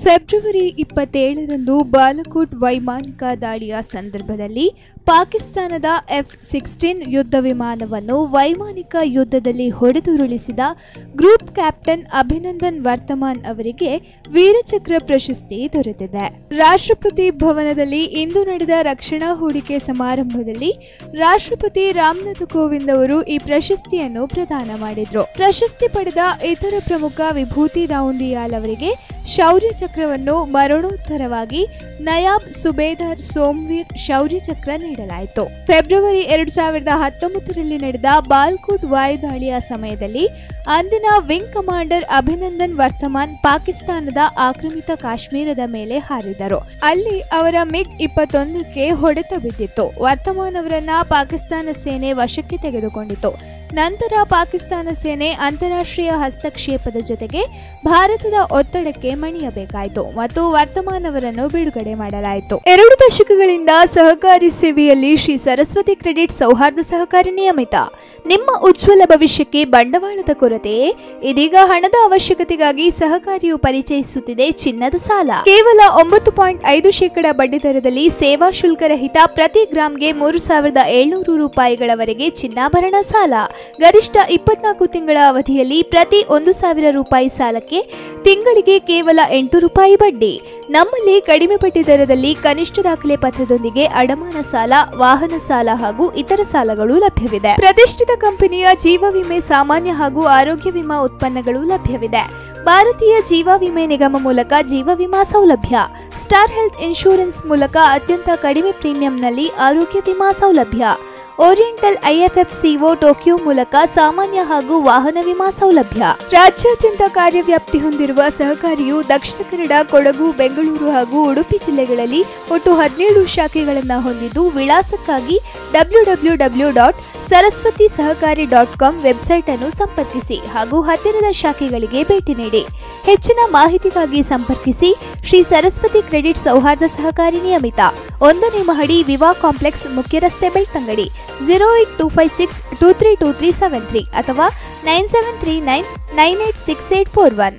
February ಇಪ್ಪತ್ತೇಳರಂದು Balakot ವೈಮಾನಿಕ ದಾಳಿಯ ಸಂದರ್ಭದಲ್ಲಿ ಪಾಕಿಸ್ತಾನದ ಎಫ್ ಸಿಕ್ಸ್ಟೀನ್ ಯುದ್ಧ ವಿಮಾನವನ್ನು ವೈಮಾನಿಕ ಯುದ್ಧದಲ್ಲಿ ಹೊಡೆದುರುಳಿಸಿದ ಗ್ರೂಪ್ ಕ್ಯಾಪ್ಟನ್ ಅಭಿನಂದನ್ ವರ್ತಮಾನ್ ಅವರಿಗೆ ವೀರಚಕ್ರ ಪ್ರಶಸ್ತಿ ದೊರೆತಿದೆ ರಾಷ್ಟ್ರಪತಿ ಭವನದಲ್ಲಿ ಇಂದು ನಡೆದ ರಕ್ಷಣಾ ಹೂಡಿಕೆ ಸಮಾರಂಭದಲ್ಲಿ ರಾಷ್ಟ್ರಪತಿ ರಾಮನಾಥ್ ಕೋವಿಂದ್ ಅವರು ಈ ಪ್ರಶಸ್ತಿಯನ್ನು ಪ್ರದಾನ ಮಾಡಿದ್ರು ಪ್ರಶಸ್ತಿ ಪಡೆದ ಇತರ ಪ್ರಮುಖ ವಿಭೂತಿ ರಾವುಂದಿಯಾಲ್ ಅವರಿಗೆ ಶೌರ್ಯ ಚಕ್ರವನ್ನು ಮರಣೋತ್ತರವಾಗಿ ನಯಾಬ್ ಸುಬೇದಾರ್ ಸೋಮ್ವೀರ್ ಶೌರ್ಯ ಚಕ್ರ ನೀಡಲಾಯಿತು ಫೆಬ್ರವರಿ ಎರಡ್ ಸಾವಿರದ ಹತ್ತೊಂಬತ್ತರಲ್ಲಿ ನಡೆದ ಬಾಲ್ಕೋಟ್ ವಾಯುದಾಳಿಯ ಸಮಯದಲ್ಲಿ ಅಂದಿನ ವಿಂಗ್ ಕಮಾಂಡರ್ ಅಭಿನಂದನ್ ವರ್ತಮಾನ್ ಪಾಕಿಸ್ತಾನದ ಆಕ್ರಮಿತ ಕಾಶ್ಮೀರದ ಮೇಲೆ ಹಾರಿದರು ಅಲ್ಲಿ ಅವರ ಮಿಗ್ ಇಪ್ಪತ್ತೊಂದಕ್ಕೆ ಹೊಡೆತ ಬಿದ್ದಿತ್ತು ವರ್ತಮಾನ್ ಅವರನ್ನ ಪಾಕಿಸ್ತಾನ ಸೇನೆ ವಶಕ್ಕೆ ತೆಗೆದುಕೊಂಡಿತು ನಂತರ ಪಾಕಿಸ್ತಾನ ಸೇನೆ ಅಂತಾರಾಷ್ಟ್ರೀಯ ಹಸ್ತಕ್ಷೇಪದ ಜೊತೆಗೆ ಭಾರತದ ಒತ್ತಡಕ್ಕೆ ಮಣಿಯಬೇಕಾಯಿತು ಮತ್ತು ವರ್ತಮಾನ್ ಅವರನ್ನು ಬಿಡುಗಡೆ ಮಾಡಲಾಯಿತು ಎರಡು ದಶಕಗಳಿಂದ ಸಹಕಾರಿ ಸೇವೆಯಲ್ಲಿ ಶ್ರೀ ಸರಸ್ವತಿ ಕ್ರೆಡಿಟ್ ಸೌಹಾರ್ದ ಸಹಕಾರಿ ನಿಯಮಿತ ನಿಮ್ಮ ಉಜ್ವಲ ಭವಿಷ್ಯಕ್ಕೆ ಬಂಡವಾಳದ ಕೊರತೆಯೇ ಇದೀಗ ಹಣದ ಅವಶ್ಯಕತೆಗಾಗಿ ಸಹಕಾರಿಯು ಪರಿಚಯಿಸುತ್ತಿದೆ ಚಿನ್ನದ ಸಾಲ ಕೇವಲ ಒಂಬತ್ತು ಪಾಯಿಂಟ್ ಐದು ಶೇಕಡ ಬಡ್ಡಿ ದರದಲ್ಲಿ ಸೇವಾ ಶುಲ್ಕರಹಿತ ಪ್ರತಿ ಗ್ರಾಂಗೆ ಮೂರು ಸಾವಿರದ ಏಳ್ನೂರು ರೂಪಾಯಿಗಳವರೆಗೆ ಚಿನ್ನಾಭರಣ ಸಾಲ ಗರಿಷ್ಠ ಇಪ್ಪತ್ನಾಲ್ಕು ತಿಂಗಳ ಅವಧಿಯಲ್ಲಿ ಪ್ರತಿ ಒಂದು ಸಾವಿರ ರೂಪಾಯಿ ಸಾಲಕ್ಕೆ ತಿಂಗಳಿಗೆ ಕೇವಲ ಎಂಟು ರೂಪಾಯಿ ಬಡ್ಡಿ ನಮ್ಮಲ್ಲಿ ಕಡಿಮೆ ಬಡ್ಡಿ ದರದಲ್ಲಿ ಕನಿಷ್ಠ ದಾಖಲೆ ಪತ್ರದೊಂದಿಗೆ ಅಡಮಾನ ಸಾಲ ವಾಹನ ಸಾಲ ಹಾಗೂ ಇತರ ಸಾಲಗಳು ಲಭ್ಯವಿದೆ ಪ್ರತಿಷ್ಠಿತ ಕಂಪನಿಯ ಜೀವ ವಿಮೆ ಸಾಮಾನ್ಯ ಹಾಗೂ ಆರೋಗ್ಯ ವಿಮಾ ಉತ್ಪನ್ನಗಳು ಲಭ್ಯವಿದೆ ಭಾರತೀಯ ಜೀವ ವಿಮೆ ನಿಗಮ ಮೂಲಕ ಜೀವ ವಿಮಾ ಸೌಲಭ್ಯ ಸ್ಟಾರ್ ಹೆಲ್ತ್ ಇನ್ಶೂರೆನ್ಸ್ ಮೂಲಕ ಅತ್ಯಂತ ಕಡಿಮೆ ಪ್ರೀಮಿಯಂನಲ್ಲಿ ಆರೋಗ್ಯ ವಿಮಾ ಸೌಲಭ್ಯ ಓರಿಯೆಂಟಲ್ ಐಎಫ್ಎಫ್ಸಿಒ ಟೋಕಿಯೋ ಮೂಲಕ ಸಾಮಾನ್ಯ ಹಾಗೂ ವಾಹನ ವಿಮಾ ಸೌಲಭ್ಯ ರಾಜ್ಯಾದ್ಯಂತ ಕಾರ್ಯವ್ಯಾಪ್ತಿ ಹೊಂದಿರುವ ಸಹಕಾರಿಯು ದಕ್ಷಿಣ ಕನ್ನಡ ಕೊಡಗು ಬೆಂಗಳೂರು ಹಾಗೂ ಉಡುಪಿ ಜಿಲ್ಲೆಗಳಲ್ಲಿ ಒಟ್ಟು ಹದಿನೇಳು ಶಾಖೆಗಳನ್ನು ಹೊಂದಿದ್ದು ವಿಳಾಸಕ್ಕಾಗಿ W W W dot Saraswati Sahakari dot com website ಅನ್ನು ಸಂಪರ್ಕಿಸಿ ಹಾಗೂ ಹತ್ತಿರದ ಶಾಖೆಗಳಿಗೆ ಭೇಟಿ ನೀಡಿ ಹೆಚ್ಚಿನ ಮಾಹಿತಿಗಾಗಿ ಸಂಪರ್ಕಿಸಿ ಶ್ರೀ ಸರಸ್ವತಿ ಕ್ರೆಡಿಟ್ ಸೌಹಾರ್ದ ಸಹಕಾರಿ ನಿಯಮಿತ ಒಂದನೇ ಮಹಡಿ ವಿವಾ ಕಾಂಪ್ಲೆಕ್ಸ್ ಮುಖ್ಯ ರಸ್ತೆ Belthangady zero eight two five six two three two three seven three ಅಥವಾ nine seven three nine nine eight six eight four one